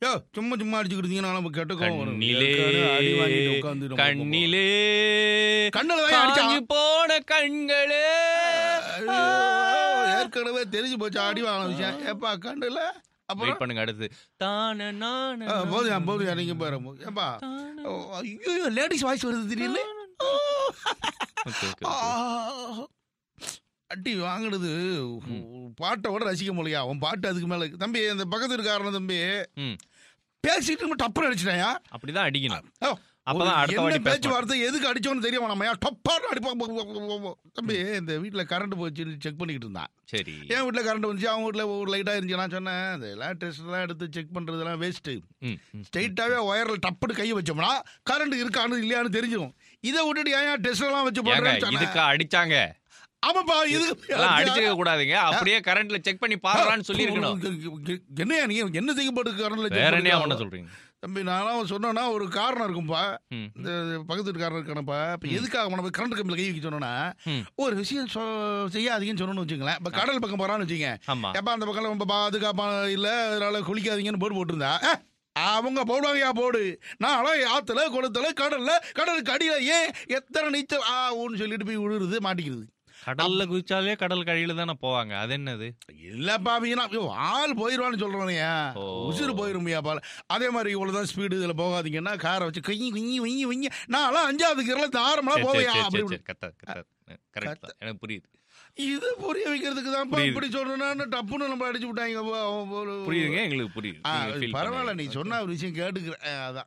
யோ சும்மா சும்மா அடிச்சுக்கிட்டீங்கன்னா நம்ம கெட்ட கோவம் வரும் கண்ணிலே ஏற்கனவே அடி வாங்கிட்டு உட்கார்ந்து நம்ம கண்ணிலே கண்ணுல தான் அடிச்சா. காஞ்சு போன கண்களே ஐயோ, ஏற்கனவே தெரிஞ்சு போச்சு அடி வாங்கின விஷயம் ஏப்பா கண்டுல அப்புறம் வெயிட் பண்ணுங்க அடுத்து தான நான ஆ, போதுயா போதுயா நீங்க பாரு ஏப்பா ஓ, ஐயோ லேடிஸ் வாய்ஸ் வருது திடீர்னு ஓகே ஓகே ஆ, அடி வாங்கினது பாட்டை விட ரசிக்க முடியா அவன் பாட்டு அதுக்கு மேல இருக்கு. தம்பி அந்த பக்கத்து இருக்காரன தம்பி ம் பேசிட்டு நம்ம டப்புன்னு அடிச்சிட்டாயா அப்படிதான் அடிக்கணும் ஓ, அப்பதான் ஒரு அடுத்த என்ன வாட்டி பேச பேச்சுவார்த்தை எதுக்கு அடிச்சோன்னு தெரியும் நம்ம டப்பான்னு அடிப்பா தம்பி இந்த வீட்டுல கரண்ட் போச்சு செக் பண்ணிக்கிட்டு இருந்தான் சரி என் வீட்டுல கரண்ட் வந்துச்சு அவங்க வீட்டுல ஒரு லைட்டா இருந்துச்சு நான் சொன்னேன் இதெல்லாம் டெஸ்ட் எல்லாம் எடுத்து செக் பண்றதெல்லாம் வேஸ்ட் ம், ம். ஸ்ட்ரைட்டாவே ஒயர்ல டப்புன்னு கையை வச்சோம்னா கரண்ட் இருக்கான்னு இல்லையான்னு தெரிஞ்சிடும் இதை விட்டுட்டு ஏன் டெஸ்ட் எல்லாம் வச்சு ஏங்க போடுறேன்னு இதுக்கா சொன்னேன். அடிச்சாங்க ஆமாப்பா இது எல்லாம் அடிச்சிருக்க கூடாதுங்க அப்படியே கரண்ட்ல செக் பண்ணி பாருறான்னு சொல்லி இருக்கணும் என்னையா நீங்க என்ன செய்ய போட்டு கரண்ட்ல check வேற என்னையா பண்ணிருக்காங்க? பண்ண சொல்றீங்க தம்பி நானும் சொன்னேன்னா ஒரு காரணம் இருக்கும்பா ம், இந்த பக்கத்து வீட்டுக்காரர் இருக்கானப்பா இப்போ எதுக்காக நம்ம கரண்ட் கம்பியில் கை வைக்க சொன்னோன்னா ம். ஒரு விஷயம் சொ- செய்யாதீங்கன்னு சொன்னோன்னு வச்சுங்களேன் இப்போ கடல் பக்கம் போறான்னு வச்சுங்க ஆமா எப்பா அந்த பக்கம் ரொம்ப பாதுகாப்பா இல்லை அதனால குளிக்காதீங்கன்னு போர்டு போட்டிருந்தா ஏ, அவங்க போடுவாங்கயா போடு நான் ஆத்துல குளத்துல கடல்ல கடலுக்கு அடியில ஏன் எத்தனை நீச்சல் ஆ ஊன்னு சொல்லிட்டு போய் விழுறது மாட்டிக்கிறது கடல்ல குதிச்சாலே கடல் கழியில தானே போவாங்க அது என்னது இல்லப்பா வீணா ஐயோ, ஆள் போயிடுவான்னு சொல்றானேயா ஓ. உசுறு போயிருமையா பால் அதே மாதிரி இவ்வளவுதான் ஸ்பீடு இதுல போகாதீங்கன்னா காரை வச்சு கையி விங்கி விங்கி விங்கி நான்லாம் அஞ்சாவது கிரல தாரமெல்லாம் சரி, சரி, போவையா சரி, அப்படி சரி, இப்படி. சரி. கத்த கத்த கரெக்ட் தான் எனக்கு புரியுது இது புரிய வைக்கிறதுக்கு தான் புரியுது. இப்படி சொல்லணும்னு டப்புன்னு நம்ம அடிச்சு விட்டாங்க போ, அவன் போல- புரியுதுங்க எங்களுக்கு புரியுது ஆ, நீங்க feel பரவாயில்ல பண்ணாதீங்க. நீ சொன்ன ஒரு விஷயம் கேட்டுக்கிறேன் அதான்